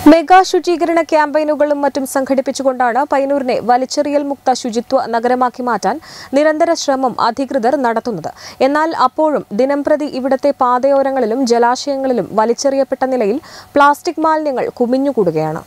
mega ശുചീകരണ ക്യാമ്പയിനുകളും മറ്റും സംഘടിപ്പിച്ചുകൊണ്ടാണ് പയ്യന്നൂരിനെ വലിച്ചെറിയൽ മുക്ത ശുചിത്വ നഗരമാക്കി മാറ്റാൻ നിരന്തര ശ്രമം അധികൃതർ നടത്തുന്നത് എന്നാൽ അപ്പോഴും ദിനംപ്രതി ഇവിടത്തെ പാതയോരങ്ങളിലും ജലാശയങ്ങളിലും വലിച്ചെറിയപ്പെട്ട നിലയിൽ പ്ലാസ്റ്റിക് മാലിന്യങ്ങൾ കുമിഞ്ഞുകൂടുകയാണ്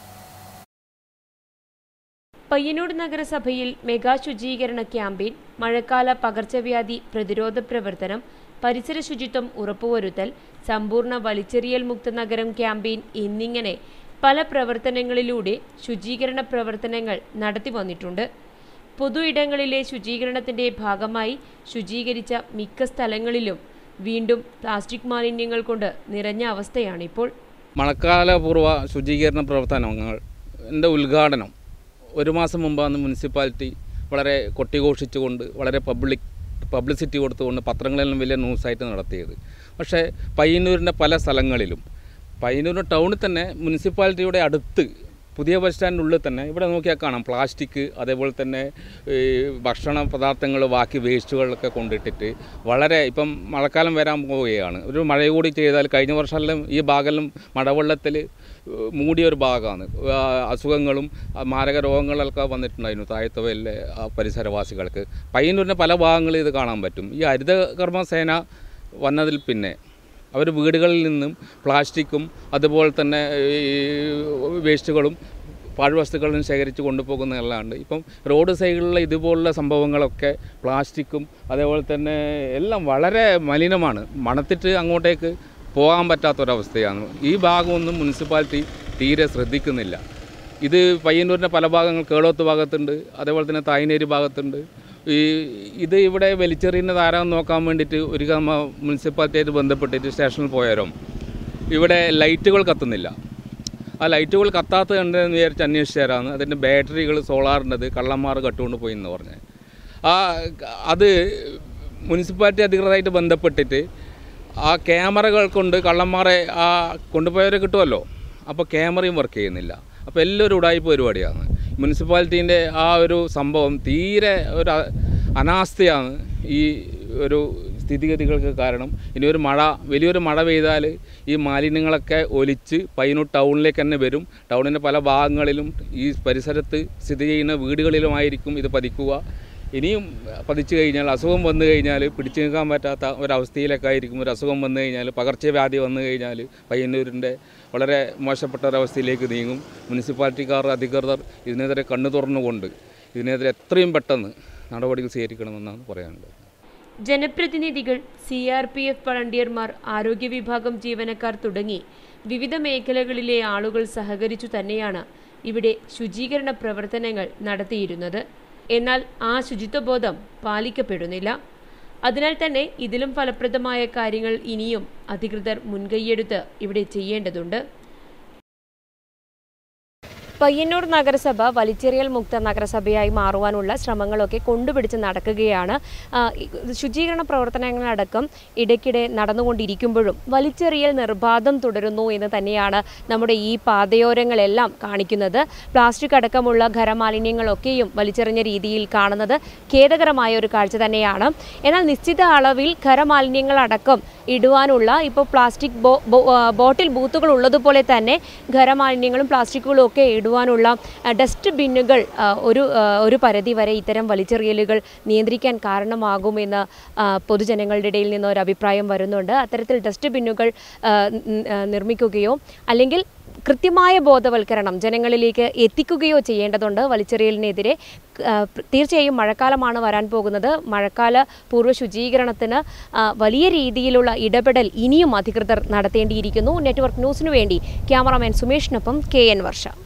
പയ്യന്നൂർ നഗരസഭയിൽ മെഗാ ശുചീകരണ ക്യാമ്പയിൻ മഴക്കാല പകർച്ചവ്യാധി പ്രതിരോധ പ്രവർത്തനം പരിസര ശുചിത്വം ഉറപ്പുവരുത്തൽ സമ്പൂർണ്ണ വലിച്ചെറിയൽ മുക്ത നഗരം ക്യാമ്പയിൻ എന്നിങ്ങനെ പല പ്രവർത്തനങ്ങളിലൂടെ ശുചീകരണ പ്രവർത്തനങ്ങൾ നടത്തി വന്നിട്ടുണ്ട് പൊതു ഇടങ്ങളിലെ ശുചീകരണത്തിന്റെ ഭാഗമായി ശുചീകരിച്ച മിക്ക സ്ഥലങ്ങളിലും വീണ്ടും പ്ലാസ്റ്റിക് മാലിന്യങ്ങൾ കൊണ്ട് നിറഞ്ഞ അവസ്ഥയാണിപ്പോൾ മഴക്കാലപൂർവ്വ ശുചീകരണ പ്രവർത്തനങ്ങൾ എൻ്റെ ഉദ്ഘാടനം ഒരു മാസം മുമ്പാണ് മുനിസിപ്പാലിറ്റി വളരെ കൊട്ടിഘോഷിച്ചുകൊണ്ട് വളരെ പബ്ലിക് പബ്ലിസിറ്റി കൊടുത്തുകൊണ്ട് പത്രങ്ങളിലും വലിയ ന്യൂസായിട്ട് നടത്തിയത് പക്ഷേ പയ്യന്നൂരിൻ്റെ പല സ്ഥലങ്ങളിലും പയ്യന്നൂർ ടൗണിൽ തന്നെ മുനിസിപ്പാലിറ്റിയുടെ അടുത്ത് പുതിയ ബസ് സ്റ്റാൻഡിനുള്ളിൽ തന്നെ ഇവിടെ നോക്കിയാൽ കാണാം പ്ലാസ്റ്റിക് അതേപോലെ തന്നെ ഈ ഭക്ഷണ പദാർത്ഥങ്ങൾ ബാക്കി വേസ്റ്റുകളൊക്കെ കൊണ്ടിട്ടിട്ട് വളരെ ഇപ്പം മഴക്കാലം വരാൻ പോവുകയാണ് ഒരു മഴ കൂടി ചെയ്താൽ കഴിഞ്ഞ വർഷമെല്ലാം ഈ ഭാഗമെല്ലാം മഴവെള്ളത്തിൽ മൂടിയ ഒരു ഭാഗമാണ് ആ, അസുഖങ്ങളും ആ, മാരക രോഗങ്ങളൊക്കെ വന്നിട്ടുണ്ടായിരുന്നു താഴത്തുവയിലെ ആ പരിസരവാസികൾക്ക് പയ്യന്നൂരിൻ്റെ പല ഭാഗങ്ങളിൽ ഇത് കാണാൻ പറ്റും ഈ ഹരിതകർമ്മസേന വന്നതിൽ പിന്നെ അവർ വീടുകളിൽ നിന്നും പ്ലാസ്റ്റിക്കും അതുപോലെ തന്നെ ഈ വേസ്റ്റുകളും പാഴ്വസ്തുക്കളും ശേഖരിച്ച് കൊണ്ടുപോകുന്നതല്ലാണ്ട് ഇപ്പം റോഡ് സൈഡിലുള്ള ഇതുപോലുള്ള സംഭവങ്ങളൊക്കെ പ്ലാസ്റ്റിക്കും അതേപോലെ തന്നെ എല്ലാം വളരെ മലിനമാണ് മണത്തിട്ട് അങ്ങോട്ടേക്ക് പോകാൻ പറ്റാത്തൊരവസ്ഥയാണ് ഈ ഭാഗമൊന്നും മുനിസിപ്പാലിറ്റി തീരെ ശ്രദ്ധിക്കുന്നില്ല ഇത് പയ്യന്നൂരിൻ്റെ പല ഭാഗങ്ങൾ കേളോത്ത് ഭാഗത്തുണ്ട് അതേപോലെ തന്നെ തായ്നേരി ഭാഗത്തുണ്ട് ഈ ഇത് ഇവിടെ വലിച്ചെറിയുന്നത് ആരാന്ന് നോക്കാൻ വേണ്ടിയിട്ട് ഒരു കമ്മ മുനിസിപ്പാലിറ്റിയായിട്ട് ബന്ധപ്പെട്ടിട്ട് സ്റ്റേഷനിൽ പോയാലും ഇവിടെ ലൈറ്റുകൾ കത്തുന്നില്ല ആ ലൈറ്റുകൾ കത്താത്തത് ഉണ്ടെന്ന് വിചാരിച്ച് അന്വേഷിച്ച് തരാമെന്ന് അതിൻ്റെ ബാറ്ററികൾ സോളാറിൻ്റെത് കള്ളന്മാർ കട്ടുകൊണ്ട് പോയി എന്ന് പറഞ്ഞ് ആ അത് മുനിസിപ്പാലിറ്റി അധികൃതരായിട്ട് ബന്ധപ്പെട്ടിട്ട് ആ ക്യാമറകൾ കൊണ്ട് കള്ളന്മാരെ ആ കൊണ്ടുപോയവരെ കിട്ടുമല്ലോ അപ്പോൾ ക്യാമറയും വർക്ക് ചെയ്യുന്നില്ല അപ്പോൾ എല്ലാവരും ഉടായ്പ പരിപാടിയാണ് മുനിസിപ്പാലിറ്റീൻ്റെ ആ ഒരു സംഭവം തീരെ ഒരു അ- അനാസ്ഥയാണ് ഈ ഒരു സ്ഥിതിഗതികൾക്ക് കാരണം ഇനി ഒരു മഴ വലിയൊരു മഴ പെയ്താൽ ഈ മാലിന്യങ്ങളൊക്കെ ഒലിച്ച് പയ്യന്നൂർ ടൗണിലേക്ക് തന്നെ വരും ടൗണിൻ്റെ പല ഭാഗങ്ങളിലും ഈ പരിസരത്ത് സ്ഥിതി ചെയ്യുന്ന വീടുകളിലുമായിരിക്കും ഇത് പതിക്കുക ഇനിയും പതിച്ചു കഴിഞ്ഞാൽ അസുഖം വന്നു കഴിഞ്ഞാൽ പിടിച്ചു നിൽക്കാൻ പറ്റാത്ത ഒരവസ്ഥയിലൊക്കെ ആയിരിക്കും ഒരു അസുഖം വന്നു കഴിഞ്ഞാൽ പകർച്ചവ്യാധി വന്നു കഴിഞ്ഞാൽ പയ്യന്നൂരിൻ്റെ വളരെ മോശപ്പെട്ട ഒരവസ്ഥയിലേക്ക് നീങ്ങും മുനിസിപ്പാലിറ്റിക്കാർ അധികൃതർ ഇതിനെതിരെ കണ്ണു തുറന്നുകൊണ്ട് ഇതിനെതിരെ എത്രയും പെട്ടെന്ന് നടപടികൾ സ്വീകരിക്കണമെന്നാണ് പറയാനുള്ളത് ജനപ്രതിനിധികൾ സി ആർ പി എഫ് വളണ്ടിയർമാർ ആരോഗ്യ വിഭാഗം ജീവനക്കാർ തുടങ്ങി വിവിധ മേഖലകളിലെ ആളുകൾ സഹകരിച്ചു തന്നെയാണ് ഇവിടെ ശുചീകരണ പ്രവർത്തനങ്ങൾ നടത്തിയിരുന്നത് എന്നാൽ ആ ശുചിത്വബോധം പാലിക്കപ്പെടുന്നില്ല അതിനാൽ തന്നെ ഇതിലും ഫലപ്രദമായ കാര്യങ്ങൾ ഇനിയും അധികൃതർ മുൻകൈയെടുത്ത് ഇവിടെ ചെയ്യേണ്ടതുണ്ട് പയ്യന്നൂർ നഗരസഭ വലിച്ചെറിയൽ മുക്ത നഗരസഭയായി മാറുവാനുള്ള ശ്രമങ്ങളൊക്കെ കൊണ്ടുപിടിച്ച് നടക്കുകയാണ് ആ, ഈ ശുചീകരണ പ്രവർത്തനങ്ങളടക്കം ഇടയ്ക്കിടെ നടന്നുകൊണ്ടിരിക്കുമ്പോഴും വലിച്ചെറിയൽ നിർബാധം തുടരുന്നു എന്ന് തന്നെയാണ് നമ്മുടെ ഈ പാതയോരങ്ങളെല്ലാം കാണിക്കുന്നത് പ്ലാസ്റ്റിക് അടക്കമുള്ള ഖരമാലിന്യങ്ങളൊക്കെയും വലിച്ചെറിഞ്ഞ രീതിയിൽ കാണുന്നത് ഖേദകരമായ ഒരു കാഴ്ച തന്നെയാണ് എന്നാൽ നിശ്ചിത അളവിൽ ഖരമാലിന്യങ്ങളടക്കം ഇടുവാനുള്ള ഇപ്പോൾ പ്ലാസ്റ്റിക് ബോ ബോ- ആ, ബോട്ടിൽ ബൂത്തുകൾ ഉള്ളതുപോലെ തന്നെ ഖരമാലിന്യങ്ങളും പ്ലാസ്റ്റിക്കുകളും ഒക്കെ ഇടുവാനുള്ള ആ, ഡസ്റ്റ് ബിന്നുകൾ ആ, ഒരു ആ, ഒരു പരിധി വരെ ഇത്തരം വലിച്ചെറിയലുകൾ നിയന്ത്രിക്കാൻ കാരണമാകുമെന്ന് ആ, പൊതുജനങ്ങളുടെ ഇടയിൽ നിന്ന് ഒരു അഭിപ്രായം വരുന്നുണ്ട് അത്തരത്തിൽ ഡസ്റ്റ് ബിന്നുകൾ ആ, ൻ- ആ, നിർമ്മിക്കുകയോ അല്ലെങ്കിൽ കൃത്യമായ ബോധവൽക്കരണം ജനങ്ങളിലേക്ക് എത്തിക്കുകയോ ചെയ്യേണ്ടതുണ്ട് വലിച്ചെറിയലിനെതിരെ ആ, തീർച്ചയായും മഴക്കാലമാണ് വരാൻ പോകുന്നത് മഴക്കാല പൂർവ്വ ശുചീകരണത്തിന് ആ, വലിയ രീതിയിലുള്ള ഇടപെടൽ ഇനിയും അധികൃതർ നടത്തേണ്ടിയിരിക്കുന്നു നെറ്റ്വർക്ക് ന്യൂസിനു വേണ്ടി ക്യാമറാമാൻ സുമേഷിനൊപ്പം കെ എൻ വർഷ